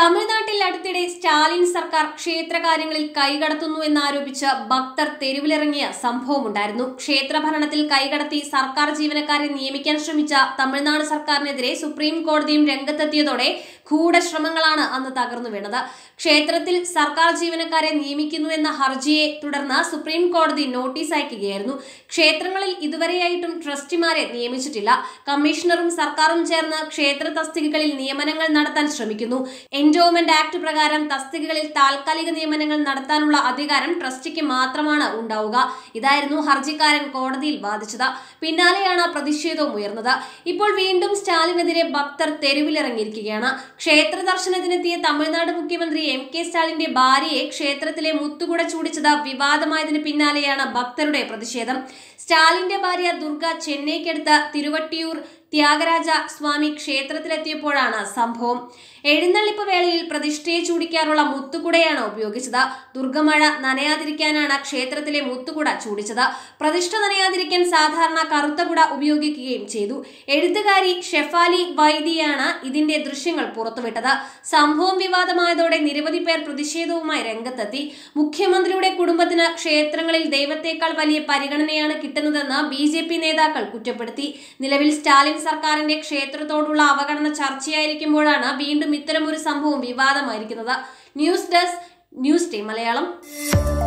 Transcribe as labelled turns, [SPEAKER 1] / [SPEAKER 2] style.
[SPEAKER 1] തമിഴ്നാട്ടിൽ അടുത്തിടെ സ്റ്റാലിൻ സർക്കാർ ക്ഷേത്രകാര്യങ്ങളിൽ കൈകടത്തുന്നു എന്നാരോപിച്ച് ഭക്തർ തെരുവിലിറങ്ങിയ സംഭവമുണ്ടായിരുന്നു ക്ഷേത്രഭരണത്തിൽ കൈകടത്തി സർക്കാർ ജീവനക്കാരെ നിയമിക്കാൻ ശ്രമിച്ച തമിഴ്നാട് സർക്കാരിനെതിരെ സുപ്രീം കോടതിയും രംഗത്തെത്തിയതോടെ ഗൂഢശ്രമങ്ങളാണ് അന്ന് തകർന്നു വീണത് ക്ഷേത്രത്തിൽ സർക്കാർ ജീവനക്കാരെ നിയമിക്കുന്നു എന്ന ഹർജിയെ തുടർന്ന് സുപ്രീം കോടതി നോട്ടീസ് അയക്കുകയായിരുന്നു ക്ഷേത്രങ്ങളിൽ ഇതുവരെയായിട്ടും ട്രസ്റ്റിമാരെ നിയമിച്ചിട്ടില്ല കമ്മീഷണറും സർക്കാരും ചേർന്ന് ക്ഷേത്ര തസ്തികകളിൽ നിയമനങ്ങൾ നടത്താൻ ശ്രമിക്കുന്നു എൻഡോമെന്റ് ആക്ട് പ്രകാരം തസ്തികകളിൽ താൽക്കാലിക നിയമനങ്ങൾ നടത്താനുള്ള അധികാരം ട്രസ്റ്റിക്ക് മാത്രമാണ് ഉണ്ടാവുക ഇതായിരുന്നു ഹർജിക്കാരൻ കോടതിയിൽ വാദിച്ചത് പിന്നാലെയാണ് പ്രതിഷേധവും ഉയർന്നത് ഇപ്പോൾ വീണ്ടും സ്റ്റാലിനെതിരെ ഭക്തർ തെരുവിലിറങ്ങിയിരിക്കുകയാണ് ക്ഷേത്ര ദർശനത്തിനെത്തിയ തമിഴ്നാട് മുഖ്യമന്ത്രി എം കെ സ്റ്റാലിന്റെ ഭാര്യയെ ക്ഷേത്രത്തിലെ മുത്തുകുട ചൂടിച്ചത് വിവാദമായതിനു പിന്നാലെയാണ് ഭക്തരുടെ പ്രതിഷേധം സ്റ്റാലിന്റെ ഭാര്യ ദുർഗ ചെന്നൈക്കടുത്ത് തിരുവട്ടിയൂർ ത്യാഗരാജ സ്വാമി ക്ഷേത്രത്തിലെത്തിയപ്പോഴാണ് സംഭവം എഴുന്നള്ളിപ്പ് വേളയിൽ പ്രതിഷ്ഠയെ ചൂടിക്കാറുള്ള മുത്തുകുടയാണ് ഉപയോഗിച്ചത് ദുർഗമഴ നനയാതിരിക്കാനാണ് ക്ഷേത്രത്തിലെ മുത്തുകുട ചൂടിച്ചത് പ്രതിഷ്ഠ നനയാതിരിക്കാൻ സാധാരണ കറുത്ത കുട ഉപയോഗിക്കുകയും ചെയ്തു എഴുത്തുകാരി ഷെഫാലി വൈദിയാണ് ഇതിന്റെ ദൃശ്യങ്ങൾ പുറത്തുവിട്ടത് സംഭവം വിവാദമായതോടെ നിരവധി പേർ പ്രതിഷേധവുമായി രംഗത്തെത്തി മുഖ്യമന്ത്രിയുടെ കുടുംബത്തിന് ക്ഷേത്രങ്ങളിൽ ദൈവത്തേക്കാൾ വലിയ പരിഗണനയാണ് കിട്ടുന്നതെന്ന് ബി ജെ പി നേതാക്കൾ കുറ്റപ്പെടുത്തി നിലവിൽ സ്റ്റാലിൻ സർക്കാരിന്റെ ക്ഷേത്രത്തോടുള്ള അവഗണന ചർച്ചയായിരിക്കുമ്പോഴാണ് വീണ്ടും ഇത്തരമൊരു സംഭവം വിവാദമായിരിക്കുന്നത് news desk news team Malayalam